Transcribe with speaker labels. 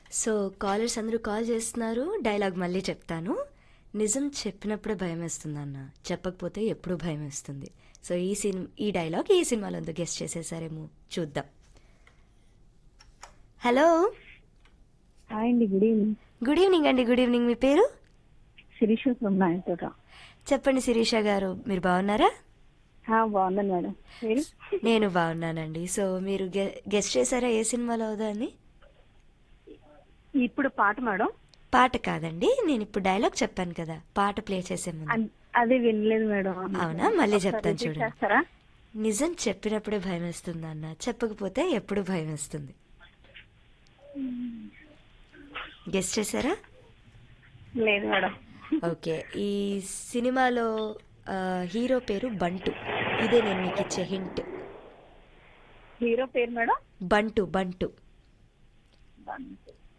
Speaker 1: So callers అందరూ call చేస్తున్నారు dialogue మళ్ళీ చెప్తాను నిజం చెప్పినప్పుడే భయం వేస్తుంది అన్న చెప్పకపోతే ఎప్పుడు భయం వేస్తుంది సో ఈ సినిమా ఈ డైలాగ్ ఈ సినిమాలో ఉందో గెస్ట్ చేసేసారేమో చూద్దాం హలో
Speaker 2: హాయ్ అండి గుడ్ ఈవినింగ్
Speaker 1: గుడ్ ఈవినింగ్ అండి గుడ్ ఈవినింగ్ మీ పేరు
Speaker 2: శిరీష్ ఫ్రమ్ నాయతోట
Speaker 1: చెప్పండి శిరీష గారు మీరు బాగున్నారా
Speaker 2: బాగున్నాను మేడం మీరు
Speaker 1: నేను బాగున్నానండి సో మీరు గె- గెస్ట్ చేశారా ఏ సినిమాలో అవుదా అని
Speaker 2: ఇప్పుడు పాట మేడం
Speaker 1: పాట కాదండి నేను ఇప్పుడు డైలాగ్ చెప్పాను కదా పాట ప్లే చేసే ముందు
Speaker 2: అన్- అది వినలేదు మేడం
Speaker 1: అవునా? మళ్ళీ
Speaker 2: ఒకసారి
Speaker 1: చెప్తాను
Speaker 2: repeat
Speaker 1: చూడండి.
Speaker 2: చేస్తారా
Speaker 1: నిజం చెప్పినప్పుడే భయం వేస్తుంది అన్న చెప్పకపోతే ఎప్పుడు భయం వేస్తుంది గెస్ట్ చేశారా
Speaker 2: లేదు మేడం
Speaker 1: ఓకే ఈ సినిమాలో ఆ, హీరో పేరు బంటు ఇదే నేను మీకు ఇచ్చే హింట్
Speaker 2: హీరో పేరు మేడం
Speaker 1: బంటు బంటు